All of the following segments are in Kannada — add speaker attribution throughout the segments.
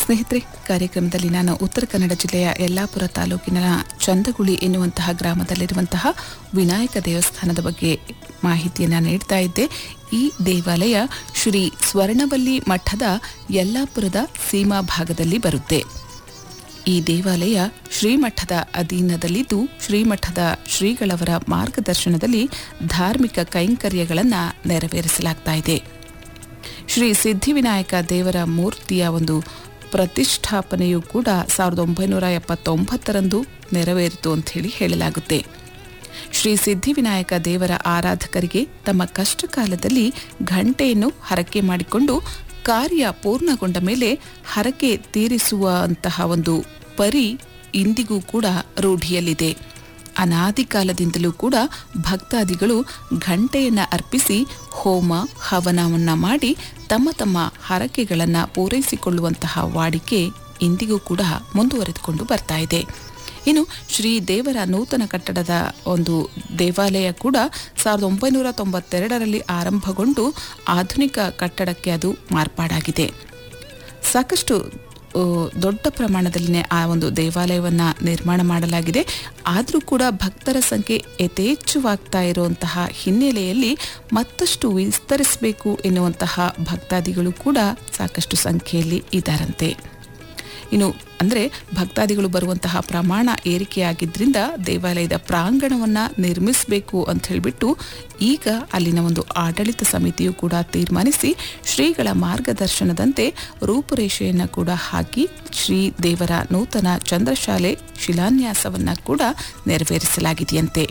Speaker 1: ಸ್ನೇಹಿತರೆ ಕಾರ್ಯಕ್ರಮದಲ್ಲಿ ನಾನು ಉತ್ತರ ಕನ್ನಡ ಜಿಲ್ಲೆಯ ಯಲ್ಲಾಪುರ ತಾಲೂಕಿನ ಚಂದಗುಳಿ ಎನ್ನುವಂತಹ ಗ್ರಾಮದಲ್ಲಿರುವಂತಹ ವಿನಾಯಕ ದೇವಸ್ಥಾನದ ಬಗ್ಗೆ ಮಾಹಿತಿಯನ್ನು ನೀಡ್ತಾ ಇದ್ದೆ ಈ ದೇವಾಲಯ ಶ್ರೀ ಸ್ವರ್ಣವಲ್ಲಿ ಮಠದ ಯಲ್ಲಾಪುರದ ಸೀಮಾ ಭಾಗದಲ್ಲಿ ಬರುತ್ತೆ ಈ ದೇವಾಲಯ ಶ್ರೀಮಠದ ಅಧೀನದಲ್ಲಿದ್ದು ಶ್ರೀಮಠದ ಶ್ರೀಗಳವರ ಮಾರ್ಗದರ್ಶನದಲ್ಲಿ ಧಾರ್ಮಿಕ ಕೈಂಕರ್ಯಗಳನ್ನು ನೆರವೇರಿಸಲಾಗ್ತಾ ಇದೆ ಶ್ರೀ ಸಿದ್ಧಿವಿನಾಯಕ ದೇವರ ಮೂರ್ತಿಯ ಒಂದು ಪ್ರತಿಷ್ಠಾಪನೆಯೂ ಕೂಡ ಸಾವಿರದ ಒಂಬೈನೂರ ಎಪ್ಪತ್ತೊಂಬತ್ತರಂದು ನೆರವೇರಿತು ಅಂತ ಹೇಳಿ ಹೇಳಲಾಗುತ್ತೆ ಶ್ರೀ ಸಿದ್ಧಿವಿನಾಯಕ ದೇವರ ಆರಾಧಕರಿಗೆ ತಮ್ಮ ಕಷ್ಟ ಕಾಲದಲ್ಲಿ ಘಂಟೆಯನ್ನು ಹರಕೆ ಮಾಡಿಕೊಂಡು ಕಾರ್ಯ ಪೂರ್ಣಗೊಂಡ ಮೇಲೆ ಹರಕೆ ತೀರಿಸುವಂತಹ ಒಂದು ಪರಿ ಇಂದಿಗೂ ಕೂಡ ರೂಢಿಯಲ್ಲಿದೆ ಅನಾದಿ ಕಾಲದಿಂದಲೂ ಕೂಡ ಭಕ್ತಾದಿಗಳು ಘಂಟೆಯನ್ನು ಅರ್ಪಿಸಿ ಹೋಮ ಹವನವನ್ನ ಮಾಡಿ ತಮ್ಮ ತಮ್ಮ ಹರಕೆಗಳನ್ನು ಪೂರೈಸಿಕೊಳ್ಳುವಂತಹ ವಾಡಿಕೆ ಇಂದಿಗೂ ಕೂಡ ಮುಂದುವರೆದುಕೊಂಡು ಬರ್ತಾ ಇದೆ ಇನ್ನು ಶ್ರೀ ದೇವರ ನೂತನ ಕಟ್ಟಡದ ಒಂದು ದೇವಾಲಯ ಕೂಡ ಸಾವಿರದ ಒಂಬೈನೂರ ತೊಂಬತ್ತೆರಡರಲ್ಲಿ ಆರಂಭಗೊಂಡು ಆಧುನಿಕ ಕಟ್ಟಡಕ್ಕೆ ಅದು ಮಾರ್ಪಾಡಾಗಿದೆ ಸಾಕಷ್ಟು ಆ, ದೊಡ್ಡ ಪ್ರಮಾಣದಲ್ಲಿನೇ ಆ ಒಂದು ದೇವಾಲಯವನ್ನು ನಿರ್ಮಾಣ ಮಾಡಲಾಗಿದೆ ಆದರೂ ಕೂಡ ಭಕ್ತರ ಸಂಖ್ಯೆ ಯಥೇಚ್ಛವಾಗ್ತಾ ಇರುವಂತಹ ಹಿನ್ನೆಲೆಯಲ್ಲಿ ಮತ್ತಷ್ಟು ವಿಸ್ತರಿಸಬೇಕು ಎನ್ನುವಂತಹ ಭಕ್ತಾದಿಗಳು ಕೂಡ ಸಾಕಷ್ಟು ಸಂಖ್ಯೆಯಲ್ಲಿ ಇದ್ದಾರಂತೆ ಇನ್ನು ಅಂದರೆ ಭಕ್ತಾದಿಗಳು ಬರುವಂತಹ ಪ್ರಮಾಣ ಏರಿಕೆಯಾಗಿದ್ದರಿಂದ ದೇವಾಲಯದ ಪ್ರಾಂಗಣವನ್ನು ನಿರ್ಮಿಸಬೇಕು ಅಂತ ಹೇಳಿಬಿಟ್ಟು ಈಗ ಅಲ್ಲಿನ ಒಂದು ಆಡಳಿತ ಸಮಿತಿಯು ಕೂಡ ತೀರ್ಮಾನಿಸಿ ಶ್ರೀಗಳ ಮಾರ್ಗದರ್ಶನದಂತೆ ರೂಪುರೇಷೆಯನ್ನು ಕೂಡ ಹಾಕಿ ಶ್ರೀ ದೇವರ ನೂತನ ಚಂದ್ರಶಾಲೆ ಶಿಲಾನ್ಯಾಸವನ್ನು ಕೂಡ ನೆರವೇರಿಸಲಾಗಿದೆಯಂತೆ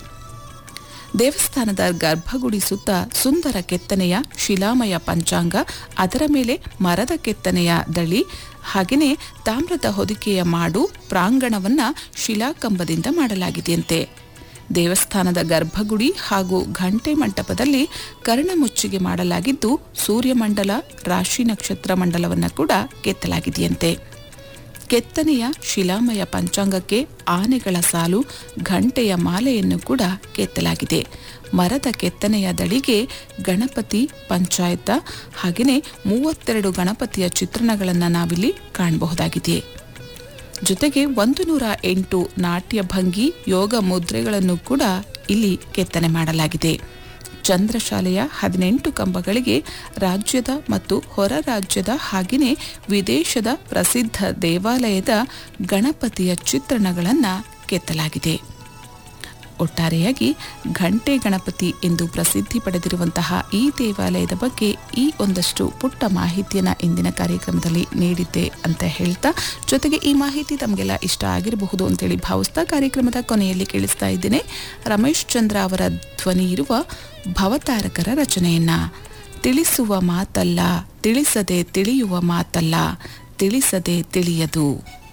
Speaker 1: ದೇವಸ್ಥಾನದ ಗರ್ಭಗುಡಿ ಸುತ್ತ ಸುಂದರ ಕೆತ್ತನೆಯ ಶಿಲಾಮಯ ಪಂಚಾಂಗ ಅದರ ಮೇಲೆ ಮರದ ಕೆತ್ತನೆಯ ದಳಿ ಹಾಗೆಯೇ ತಾಮ್ರದ ಹೊದಿಕೆಯ ಮಾಡು ಪ್ರಾಂಗಣವನ್ನ ಶಿಲಾಕಂಬದಿಂದ ಮಾಡಲಾಗಿದೆಯಂತೆ ದೇವಸ್ಥಾನದ ಗರ್ಭಗುಡಿ ಹಾಗೂ ಘಂಟೆ ಮಂಟಪದಲ್ಲಿ ಕರ್ಣಮುಚ್ಚಿಗೆ ಮಾಡಲಾಗಿದ್ದು ಸೂರ್ಯಮಂಡಲ ರಾಶಿ ನಕ್ಷತ್ರ ಮಂಡಲವನ್ನು ಕೂಡ ಕೆತ್ತಲಾಗಿದೆಯಂತೆ ಕೆತ್ತನೆಯ ಶಿಲಾಮಯ ಪಂಚಾಂಗಕ್ಕೆ ಆನೆಗಳ ಸಾಲು ಘಂಟೆಯ ಮಾಲೆಯನ್ನು ಕೂಡ ಕೆತ್ತಲಾಗಿದೆ ಮರದ ಕೆತ್ತನೆಯ ದಳಿಗೆ ಗಣಪತಿ ಪಂಚಾಯತ ಹಾಗೆಯೇ ಮೂವತ್ತೆರಡು ಗಣಪತಿಯ ಚಿತ್ರಣಗಳನ್ನು ನಾವಿಲ್ಲಿ ಕಾಣಬಹುದಾಗಿದೆ ಜೊತೆಗೆ ಒಂದು ನೂರ ಎಂಟು ನಾಟ್ಯ ಭಂಗಿ ಯೋಗ ಮುದ್ರೆಗಳನ್ನು ಕೂಡ ಇಲ್ಲಿ ಕೆತ್ತನೆ ಮಾಡಲಾಗಿದೆ ಚಂದ್ರಶಾಲೆಯ ಹದಿನೆಂಟು ಕಂಬಗಳಿಗೆ ರಾಜ್ಯದ ಮತ್ತು ಹೊರ ರಾಜ್ಯದ ಹಾಗೆಯೇ ವಿದೇಶದ ಪ್ರಸಿದ್ಧ ದೇವಾಲಯದ ಗಣಪತಿಯ ಚಿತ್ರಣಗಳನ್ನು ಕೆತ್ತಲಾಗಿದೆ ಒಟ್ಟಾರೆಯಾಗಿ ಘಂಟೆ ಗಣಪತಿ ಎಂದು ಪ್ರಸಿದ್ಧಿ ಪಡೆದಿರುವಂತಹ ಈ ದೇವಾಲಯದ ಬಗ್ಗೆ ಈ ಒಂದಷ್ಟು ಪುಟ್ಟ ಮಾಹಿತಿಯನ್ನು ಇಂದಿನ ಕಾರ್ಯಕ್ರಮದಲ್ಲಿ ನೀಡಿದ್ದೆ ಅಂತ ಹೇಳ್ತಾ ಜೊತೆಗೆ ಈ ಮಾಹಿತಿ ತಮಗೆಲ್ಲ ಇಷ್ಟ ಆಗಿರಬಹುದು ಅಂತೇಳಿ ಭಾವಿಸ್ತಾ ಕಾರ್ಯಕ್ರಮದ ಕೊನೆಯಲ್ಲಿ ಕೇಳಿಸ್ತಾ ಇದ್ದೇನೆ ರಮೇಶ್ ಚಂದ್ರ ಅವರ ಧ್ವನಿ ಇರುವ ಭವತಾರಕರ ರಚನೆಯನ್ನ ತಿಳಿಸುವ ಮಾತಲ್ಲ ತಿಳಿಸದೆ ತಿಳಿಯುವ ಮಾತಲ್ಲ ತಿಳಿಸದೆ ತಿಳಿಯದು